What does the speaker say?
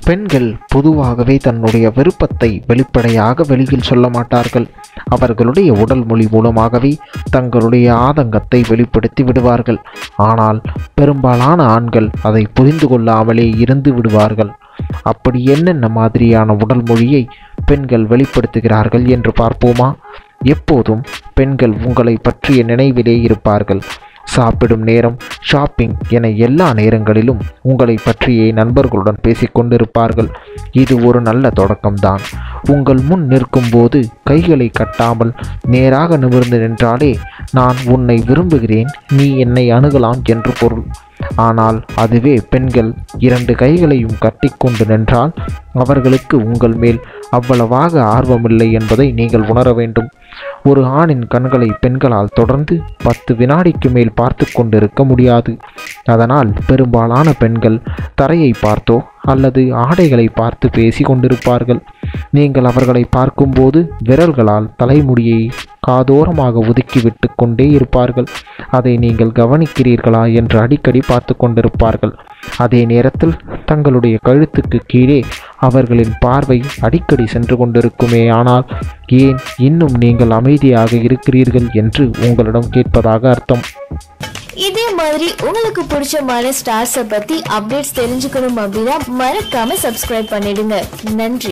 பெண்கள் பொதுவாகவே தன்னுடைய விருப்பத்தை வெளிப்படையாக வெளியில் சொல்ல மாட்டார்கள் அவர்களுடைய உடல் மொழி மூலமாகவே தங்களுடைய ஆதங்கத்தை வெளிப்படுத்தி விடுவார்கள் ஆனால் பெரும்பாலான ஆண்கள் அதை புரிந்து கொள்ளாமலே இருந்து விடுவார்கள் அப்படி என்னென்ன மாதிரியான உடல் மொழியை பெண்கள் வெளிப்படுத்துகிறார்கள் என்று பார்ப்போமா எப்போதும் பெண்கள் உங்களை பற்றிய நினைவிலே இருப்பார்கள் சாப்பிடும் நேரம் ஷாப்பிங் என எல்லா நேரங்களிலும் உங்களை பற்றியே நண்பர்களுடன் பேசிக்கொண்டிருப்பார்கள் இது ஒரு நல்ல தொடக்கம்தான் உங்கள் முன் நிற்கும்போது கைகளை கட்டாமல் நேராக நிமிர்ந்து நின்றாலே நான் உன்னை விரும்புகிறேன் நீ என்னை அணுகலாம் என்று பொருள் ஆனால் அதுவே பெண்கள் இரண்டு கைகளையும் கட்டிக்கொண்டு நின்றால் அவர்களுக்கு உங்கள் மேல் அவ்வளவாக ஆர்வமில்லை என்பதை நீங்கள் உணர வேண்டும் ஒரு ஆணின் கண்களை பெண்களால் தொடர்ந்து பத்து வினாடிக்கு மேல் பார்த்து கொண்டிருக்க முடியாது அதனால் பெரும்பாலான பெண்கள் தரையை பார்த்தோ அல்லது ஆடைகளை பார்த்து பேசி கொண்டிருப்பார்கள் நீங்கள் அவர்களை பார்க்கும்போது விரல்களால் தலைமுடியை காதோரமாக ஒதுக்கிவிட்டு கொண்டே இருப்பார்கள் அதை நீங்கள் கவனிக்கிறீர்களா என்று அடிக்கடி பார்த்து கொண்டிருப்பார்கள் அதே நேரத்தில் தங்களுடைய கழுத்துக்கு கீழே அவர்களின் பார்வை அடிக்கடி சென்று கொண்டிருக்குமே ஆனால் ஏன் இன்னும் நீங்கள் அமைதியாக இருக்கிறீர்கள் என்று உங்களிடம் கேட்பதாக அர்த்தம் இதே மாதிரி உங்களுக்கு பிடிச்சமான ஸ்டார்ஸை பத்தி அப்டேட்ஸ் தெரிஞ்சுக்கணும் அப்படின்னா மறக்காம சப்ஸ்கிரைப் பண்ணிடுங்க நன்றி